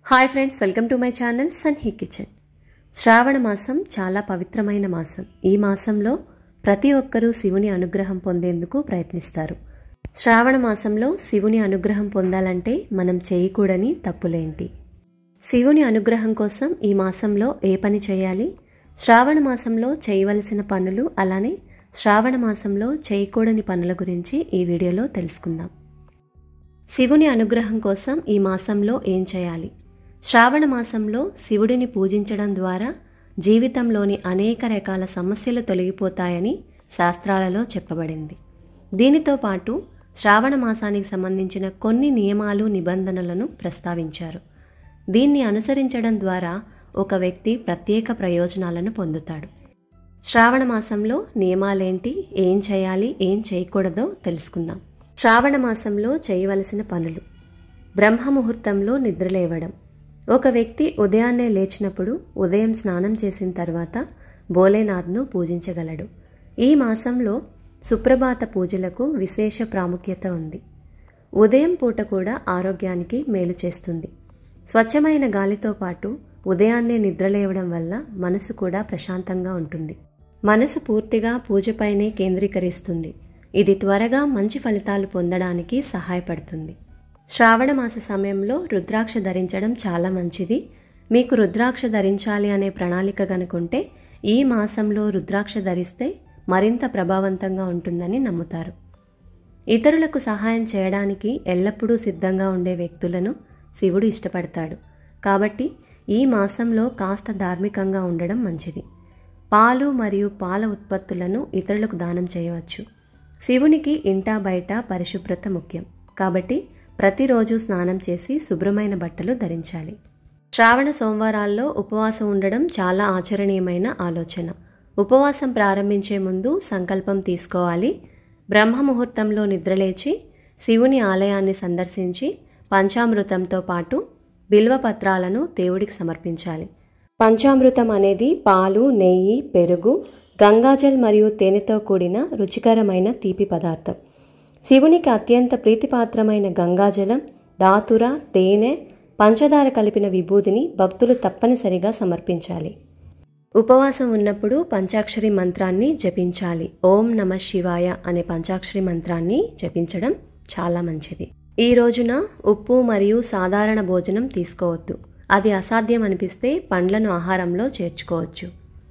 hi friends welcome to my channel సన్ హీ kitchen Shravana మాసం చాలా పవిత్రమైన మాసం ఈ మాసంలో ప్రతి ఒక్కరూ శివుని అనుగ్రహం పొందేందుకు ప్రయత్నిస్తారు శ్రావణ మాసంలో శివుని అనుగ్రహం పొందాలంటే మనం చేయకూడని తప్పులేంటి శివుని అనుగ్రహం కోసం ఈ మాసంలో ఏ పని చేయాలి శ్రావణ మాసంలో చేయవలసిన పనులు అలానే శ్రావణ మాసంలో చేయకూడని పనుల గురించి ఈ వీడియోలో తెలుసుకుందాం శివుని అనుగ్రహం కోసం ఈ మాసంలో ఏం చేయాలి శ్రావణ మాసంలో శివుడిని పూజించడం ద్వారా జీవితంలోని అనేక రకాల సమస్యలు తొలగిపోతాయని శాస్త్రాలలో చెప్పబడింది దీనితో పాటు శ్రావణ మాసానికి సంబంధించిన కొన్ని నియమాలు నిబంధనలను ప్రస్తావించారు దీన్ని అనుసరించడం ద్వారా ఒక వ్యక్తి ప్రత్యేక ప్రయోజనాలను పొందుతాడు శ్రావణ మాసంలో నియమాలేంటి ఏం చేయాలి ఏం చేయకూడదో తెలుసుకుందాం శ్రావణ మాసంలో చేయవలసిన పనులు బ్రహ్మముహూర్తంలో నిద్రలేవడం ఒక వ్యక్తి ఉదయాన్నే లేచినప్పుడు ఉదయం స్నానం చేసిన తర్వాత భోలేనాథ్ను పూజించగలడు ఈ మాసంలో సుప్రభాత పూజలకు విశేష ప్రాముఖ్యత ఉంది ఉదయం పూట కూడా ఆరోగ్యానికి మేలు చేస్తుంది స్వచ్ఛమైన గాలితో పాటు ఉదయాన్నే నిద్రలేవడం వల్ల మనసు కూడా ప్రశాంతంగా ఉంటుంది మనసు పూర్తిగా పూజపైనే కేంద్రీకరిస్తుంది ఇది త్వరగా మంచి ఫలితాలు పొందడానికి సహాయపడుతుంది శ్రావణ మాస సమయంలో రుద్రాక్ష ధరించడం చాలా మంచిది మీకు రుద్రాక్ష ధరించాలి అనే ప్రణాళిక కనుకుంటే ఈ మాసంలో రుద్రాక్ష ధరిస్తే మరింత ప్రభావవంతంగా ఉంటుందని నమ్ముతారు ఇతరులకు సహాయం చేయడానికి ఎల్లప్పుడూ సిద్ధంగా ఉండే వ్యక్తులను శివుడు ఇష్టపడతాడు కాబట్టి ఈ మాసంలో కాస్త ధార్మికంగా ఉండడం మంచిది పాలు మరియు పాల ఉత్పత్తులను ఇతరులకు దానం చేయవచ్చు శివునికి ఇంటా బయట పరిశుభ్రత ముఖ్యం కాబట్టి ప్రతిరోజు స్నానం చేసి శుభ్రమైన బట్టలు ధరించాలి శ్రావణ సోమవారాల్లో ఉపవాసం ఉండడం చాలా ఆచరణీయమైన ఆలోచన ఉపవాసం ప్రారంభించే ముందు సంకల్పం తీసుకోవాలి బ్రహ్మ ముహూర్తంలో నిద్రలేచి శివుని ఆలయాన్ని సందర్శించి పంచామృతంతో పాటు బిల్వపత్రాలను దేవుడికి సమర్పించాలి పంచామృతం అనేది పాలు నెయ్యి పెరుగు గంగాజల్ మరియు తేనెతో కూడిన రుచికరమైన తీపి పదార్థం శివునికి అత్యంత ప్రీతిపాత్రమైన గంగాజలం దాతుర తేనె పంచదార కలిపిన విభూదిని భక్తులు తప్పనిసరిగా సమర్పించాలి ఉపవాసం ఉన్నప్పుడు పంచాక్షరి మంత్రాన్ని జపించాలి ఓం నమ శివాయ అనే పంచాక్షరి మంత్రాన్ని జపించడం చాలా మంచిది ఈ రోజున ఉప్పు మరియు సాధారణ భోజనం తీసుకోవద్దు అది అసాధ్యం అనిపిస్తే పండ్లను ఆహారంలో చేర్చుకోవచ్చు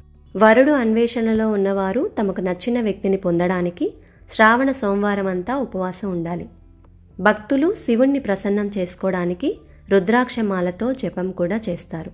వరుడు అన్వేషణలో ఉన్నవారు తమకు నచ్చిన వ్యక్తిని పొందడానికి శ్రావణ సోమవారం అంతా ఉపవాసం ఉండాలి భక్తులు శివుణ్ణి ప్రసన్నం చేసుకోవడానికి రుద్రాక్షమాలతో జపం కూడా చేస్తారు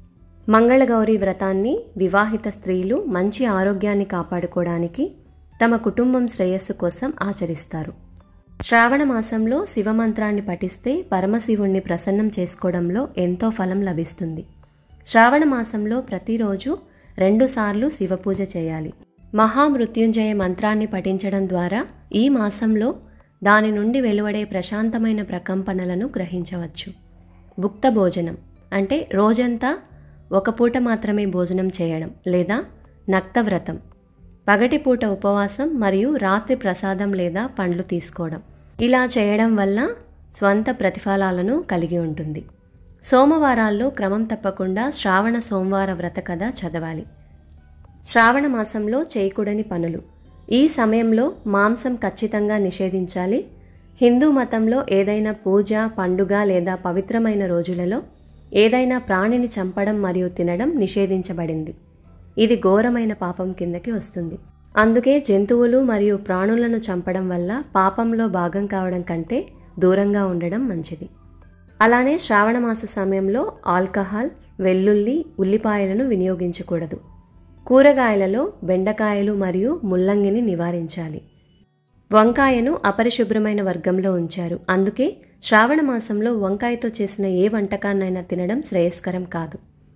మంగళగౌరి వ్రతాన్ని వివాహిత స్త్రీలు మంచి ఆరోగ్యాన్ని కాపాడుకోవడానికి తమ కుటుంబం శ్రేయస్సు కోసం ఆచరిస్తారు శ్రావణ మాసంలో శివమంత్రాన్ని పఠిస్తే పరమశివుణ్ణి ప్రసన్నం చేసుకోవడంలో ఎంతో ఫలం లభిస్తుంది శ్రావణ మాసంలో ప్రతిరోజు రెండుసార్లు శివపూజ చేయాలి మహామృత్యుంజయ మంత్రాన్ని పఠించడం ద్వారా ఈ మాసంలో దాని నుండి వెలువడే ప్రశాంతమైన ప్రకంపనలను గ్రహించవచ్చు భుక్త భోజనం అంటే రోజంతా ఒక పూట మాత్రమే భోజనం చేయడం లేదా నక్తవ్రతం పగటిపూట ఉపవాసం మరియు రాత్రి ప్రసాదం లేదా పండ్లు తీసుకోవడం ఇలా చేయడం వల్ల స్వంత ప్రతిఫలాలను కలిగి ఉంటుంది సోమవారాల్లో క్రమం తప్పకుండా శ్రావణ సోమవార వ్రత కథ చదవాలి శ్రావణ మాసంలో చేయకూడని పనులు ఈ సమయంలో మాంసం ఖచ్చితంగా నిషేధించాలి హిందూ మతంలో ఏదైనా పూజ పండుగ లేదా పవిత్రమైన రోజులలో ఏదైనా ప్రాణిని చంపడం మరియు తినడం నిషేధించబడింది ఇది ఘోరమైన పాపం కిందకి వస్తుంది అందుకే జంతువులు మరియు ప్రాణులను చంపడం వల్ల పాపంలో భాగం కావడం కంటే దూరంగా ఉండడం మంచిది అలానే శ్రావణమాస సమయంలో ఆల్కహాల్ వెల్లుల్లి ఉల్లిపాయలను వినియోగించకూడదు కూరగాయలలో బెండకాయలు మరియు ముల్లంగిని నివారించాలి వంకాయను అపరిశుభ్రమైన వర్గంలో ఉంచారు అందుకే శ్రావణ మాసంలో వంకాయతో చేసిన ఏ వంటకాన్నైనా తినడం శ్రేయస్కరం కాదు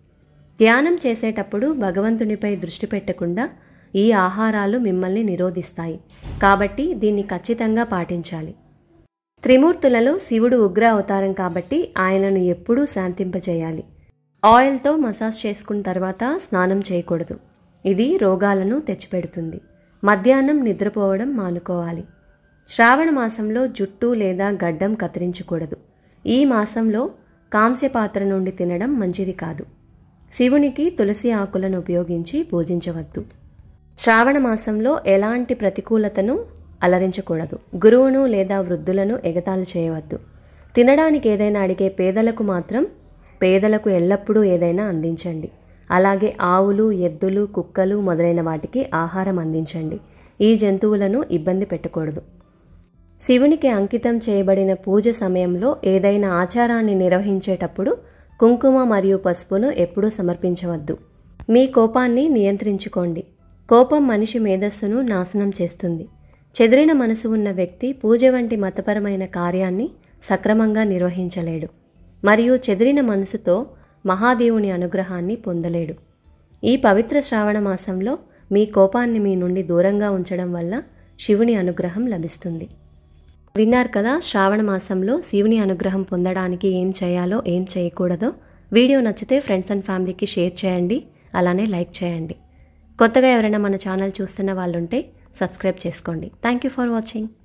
ధ్యానం చేసేటప్పుడు భగవంతునిపై దృష్టి పెట్టకుండా ఈ ఆహారాలు మిమ్మల్ని నిరోధిస్తాయి కాబట్టి దీన్ని ఖచ్చితంగా పాటించాలి త్రిమూర్తులలో శివుడు ఉగ్ర అవతారం కాబట్టి ఆయనను ఎప్పుడూ శాంతింపజేయాలి ఆయిల్తో మసాజ్ చేసుకున్న తర్వాత స్నానం చేయకూడదు ఇది రోగాలను తెచ్చిపెడుతుంది మధ్యాహ్నం నిద్రపోవడం మానుకోవాలి శ్రావణ మాసంలో జుట్టు లేదా గడ్డం కత్తిరించకూడదు ఈ మాసంలో కాంస్య పాత్ర నుండి తినడం మంచిది కాదు శివునికి తులసి ఆకులను ఉపయోగించి పూజించవద్దు శ్రావణ మాసంలో ఎలాంటి ప్రతికూలతను అలరించకూడదు గురువును లేదా వృద్ధులను ఎగతాళి చేయవద్దు తినడానికి ఏదైనా అడిగే పేదలకు మాత్రం పేదలకు ఎల్లప్పుడూ ఏదైనా అందించండి అలాగే ఆవులు ఎద్దులు కుక్కలు మొదలైన వాటికి ఆహారం అందించండి ఈ జంతువులను ఇబ్బంది పెట్టకూడదు శివునికి అంకితం చేయబడిన పూజ సమయంలో ఏదైనా ఆచారాన్ని నిర్వహించేటప్పుడు కుంకుమ మరియు పసుపును ఎప్పుడూ సమర్పించవద్దు మీ కోపాన్ని నియంత్రించుకోండి కోపం మనిషి మేధస్సును నాశనం చేస్తుంది చెదిరిన మనసు ఉన్న వ్యక్తి పూజ వంటి మతపరమైన కార్యాన్ని సక్రమంగా నిర్వహించలేడు మరియు చెదిరిన మనసుతో మహాదేవుని అనుగ్రహాన్ని పొందలేడు ఈ పవిత్ర శ్రావణ మాసంలో మీ కోపాన్ని మీ నుండి దూరంగా ఉంచడం వల్ల శివుని అనుగ్రహం లభిస్తుంది విన్నారు కదా శ్రావణ మాసంలో శివుని అనుగ్రహం పొందడానికి ఏం చేయాలో ఏం చేయకూడదో వీడియో నచ్చితే ఫ్రెండ్స్ అండ్ ఫ్యామిలీకి షేర్ చేయండి అలానే లైక్ చేయండి కొత్తగా ఎవరైనా మన ఛానల్ చూస్తున్న వాళ్ళుంటే సబ్స్క్రైబ్ చేసుకోండి థ్యాంక్ యూ ఫర్ వాచింగ్